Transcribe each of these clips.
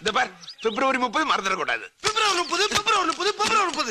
இந்த பார் பிப்ரவரி முப்பது மறந்துடக்கூடாது பிப்ரவரி முப்பது பிப்ரவரி முப்பது பிப்ரவரி முப்பது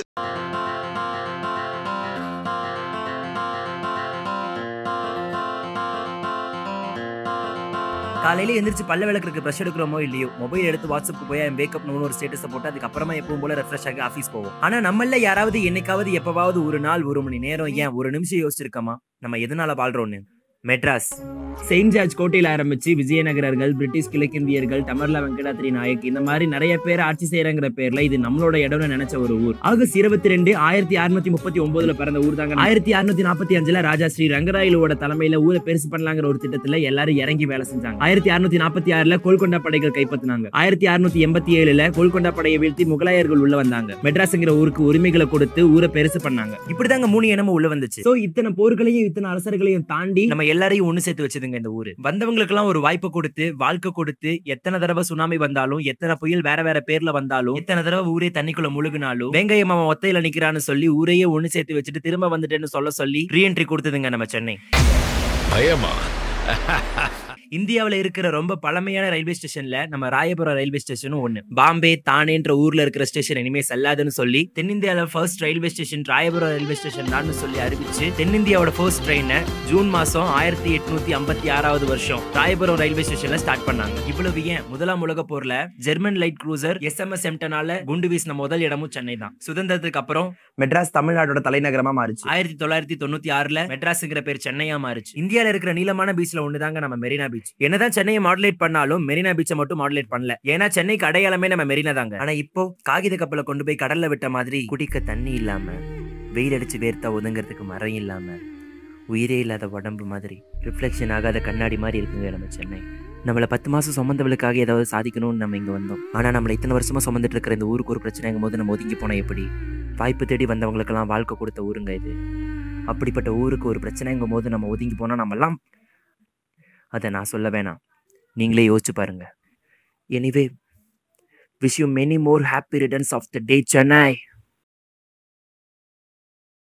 காலையில எந்திரிச்சு பல்ல விளக்குறதுக்கு ப்ரஷ் எடுக்கிறோமோ இல்லையோ மொபைல் எடுத்து வாட்ஸ்அப்புக்கு போய் என் வேக்கப் ஒரு ஸ்டேட்டஸை போட்டு அதுக்கப்புறமா எப்பவும் போல ரெஃப்ரெஷ் ஆகி ஆஃபீஸ் போவோம் ஆனா நம்மள யாராவது என்னைக்காவது எப்பவாவது ஒரு நாள் ஒரு மணி நேரம் ஏன் ஒரு நிமிஷம் யோசிச்சிருக்கோமா நம்ம எதனால வாழ்றோம்னு மெட்ராஸ் செயின்ட் ஜார்ஜ் கோட்டையில் ஆரம்பிச்சு விஜயநகரர்கள் பிரிட்டிஷ் கிழக்கிந்தியர்கள் டமர்லா வெங்கடாத்ரி நாயக் இந்த மாதிரி நிறைய பேர் ஆட்சி செய்யறங்கிற பேர்ல இது நம்மளோட இடம்னு நினைச்ச ஒரு ஊர் ஆகஸ்ட் இருபத்தி ரெண்டு ஆயிரத்தி அறுநூத்தி முப்பத்தி ஒன்பதுல பிறந்த ஊர் தாங்க ஆயிரத்தி அறுநூத்தி நாற்பத்தி அஞ்சுல ராஜா ஸ்ரீ ரங்கராயலோட தலைமையில ஊரை பெருசு பண்ணலாங்கிற ஒரு திட்டத்துல எல்லாரும் இறங்கி வேலை செஞ்சாங்க ஆயிரத்தி அறுநூத்தி நாற்பத்தி ஆறுல கோல்கொண்டா படைகள் கைப்பற்றினாங்க ஆயிரத்தி அறுநூத்தி எண்பத்தி ஏழுல கோல்கொண்டா படையை வீழ்த்தி முகலாயர்கள் உள்ள வந்தாங்க மெட்ராஸ்ங்கிற ஊருக்கு உரிமைகளை கொடுத்து ஊரை பெருசு பண்ணாங்க இப்படிதாங்க மூணு இனமும் உள்ள வந்துச்சு சோ இத்தனை போர்களையும் இத்தனை அரசர்களையும் தாண்டி நம்ம எல்லாரையும் ஒண்ணு சேர்த்து வச்சதுங்க இந்த ஊரு வந்தவங்களுக்கு எல்லாம் ஒரு வாய்ப்பு கொடுத்து வாழ்க்கை கொடுத்து எத்தனை தடவை சுனாமி வந்தாலும் எத்தனை புயல் வேற வேற பேர்ல வந்தாலும் எத்தனை தடவை ஊரே தண்ணிக்குள்ள முழுகினாலும் வெங்காயம் மாமா ஒத்தையில நிக்கிறான்னு சொல்லி ஊரையே ஒண்ணு சேர்த்து வச்சுட்டு திரும்ப வந்துட்டேன்னு சொல்ல சொல்லி ரீஎன்ட்ரி கொடுத்ததுங்க நம்ம சென்னை பயமா இந்தியாவுல இருக்கிற ரொம்ப பழமையான ரயில்வே ஸ்டேஷன்ல நம்ம ராயபுரம் ரயில்வே ஸ்டேஷனும் ஒண்ணு பாம்பே தானேன்ற ஊர்ல இருக்கிற ஸ்டேஷன் இனிமே செல்லாதுன்னு சொல்லி தென்னிந்தியாவில first railway station Royapuram railway station தான் சொல்லி அறிவிச்சு தென்னிந்தியாவோட ஃபர்ஸ்ட் ட்ரெயினை ஜூன் மாசம் ஆயிரத்தி எட்நூத்தி ஐம்பத்தி ஆறாவது வருஷம் ராயபுரம் ரயில்வே ஸ்டேஷன்ல ஸ்டார்ட் பண்ணாங்க இவ்வளவு ஏன் முதலாம் உலக போர்ல German light cruiser S M S எம்டனால குண்டு வீசின முதல் இடமும் சென்னை தான் சுதந்திரத்துக்கு அப்புறம் மெட்ராஸ் தமிழ்நாட்டோட தலைநகரமா மாறுச்சு ஆயிரத்தி தொள்ளாயிரத்தி தொண்ணூத்தி ஆறுல மெட்ராஸ்ங்கிற பேர் சென்னையா மாறுச்சு இந்தியால இருக்கிற நீளமான பீச்ல ஒண்ணுதாங்க நம்ம மெரினா பீச் என்னதான் சென்னையை மாடுலேட் பண்ணாலும் மெரினா பீச்சை மட்டும் மாடுலேட் பண்ணல ஏன்னா சென்னைக்கு அடையாளமே நம்ம மெரினா தாங்க ஆனா இப்போ காகித கப்பலை கொண்டு போய் கடல்ல விட்ட மாதிரி குடிக்க தண்ணி இல்லாம வெயில் அடிச்சு வேர்த்தா ஒதுங்கிறதுக்கு மரம் இல்லாம உயிரே இல்லாத உடம்பு மாதிரி ரிஃப்ளெக்ஷன் ஆகாத கண்ணாடி மாதிரி இருக்குங்க நம்ம சென்னை நம்மள பத்து மாசம் சுமந்தவளுக்காக ஏதாவது சாதிக்கணும்னு நம்ம இங்க வந்தோம் ஆனா நம்மள இத்தனை வருஷமா சுமந்துட்டு இருக்கிற இந்த ஊருக்கு ஒரு பிரச்சனைங்கும் போது நம்ம ஒதுங்கி போனா எப்படி வாய்ப்பு தேடி வந்தவங்களுக்கெல்லாம் வாழ்க்கை கொடுத்த ஊருங்க இது அப்படிப்பட்ட ஊருக்கு ஒரு பிரச்சனைங்கும் போது நம்ம ஒதுங்கி போனா நம்மெல்லாம் அதை நான் சொல்ல வேணாம் நீங்களே யோசிச்சு பாருங்க anyway wish you many more happy returns of the day Chennai